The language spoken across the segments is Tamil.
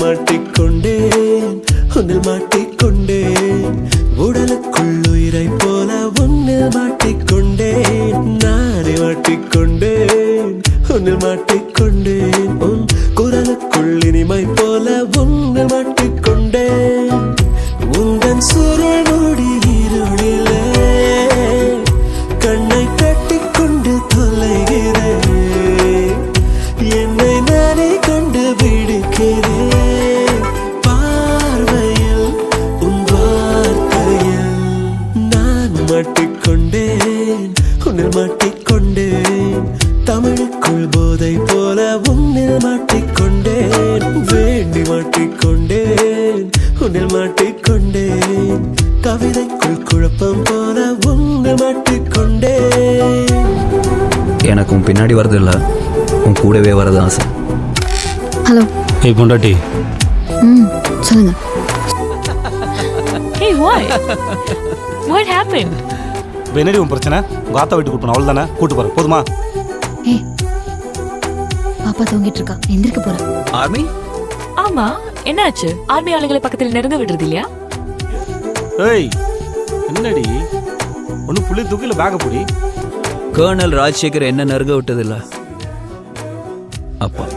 மாட்டிக்கொண்டேன் உன்னில் மாட்டிக்கொண்டேன் உடலுக்குள் உயிரை போல உன்னில் மாட்டிக்கொண்டேன் நானே மாட்டிக்கொண்டேன் உன்னில் மாட்டிக்கொண்டேன் உன் குரலுக்குள் இனிமை போல உன்னில் மாட்டிக்கொண்டேன் உந்தன் சுருள் மூடி இருளிலே கண்ணை கட்டிக்கொண்டு தொலைகிறேன் என்னை நானே கண்டு பிடிக்கிறேன் பார்வையில் உன் வார்த்தையில் நான் மாட்டிக்கொண்டேன் உன்னில் மாட்டிக்கொண்டேன் தமிழுக்குள் போதை போல உன்னில் மாட்டிக்கொண்டேன் வேண்டி மாட்டிக்கொண்டேன் உன்னில் மாட்டிக்கொண்டேன் கவிதைக்குள் குழப்பம் போல உன்னில் மாட்டிக்கொண்டேன் எனக்கு உன் பின்னாடி வரது இல்லை உன் கூடவே வரது ஆசை ஹலோ ஏய் பொண்டாட்டி ம் சொல்லுங்க Hey, what? what happened? இப்போ என்னடி உன் பிரச்சனை உங்கள் ஆத்தா வீட்டுக்கு கூட்டு அவள் தானே கூட்டு போகிறேன் போதுமா ஏய் பாப்பா தூங்கிட்டு இருக்கா எந்திரிக்க போறேன் ஆர்மி ஆமா என்னாச்சு ஆர்மி ஆளுங்களை பக்கத்தில் நெருங்க விடுறது இல்லையா ஏய் என்னடி ஒன்று புள்ளி தூக்கில பேக பிடி கர்னல் ராஜசேகர் என்ன நெருங்க விட்டதில்ல அப்பா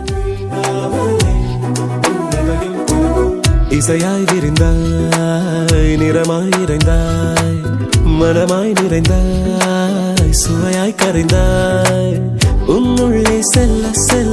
இசையாய் விரிந்தாய் நிறமாய் நிறைந்தாய் மனமாய் நிறைந்தாய் சுவையாய் கரைந்தாய் உன்னுள்ளே செல்ல செல்ல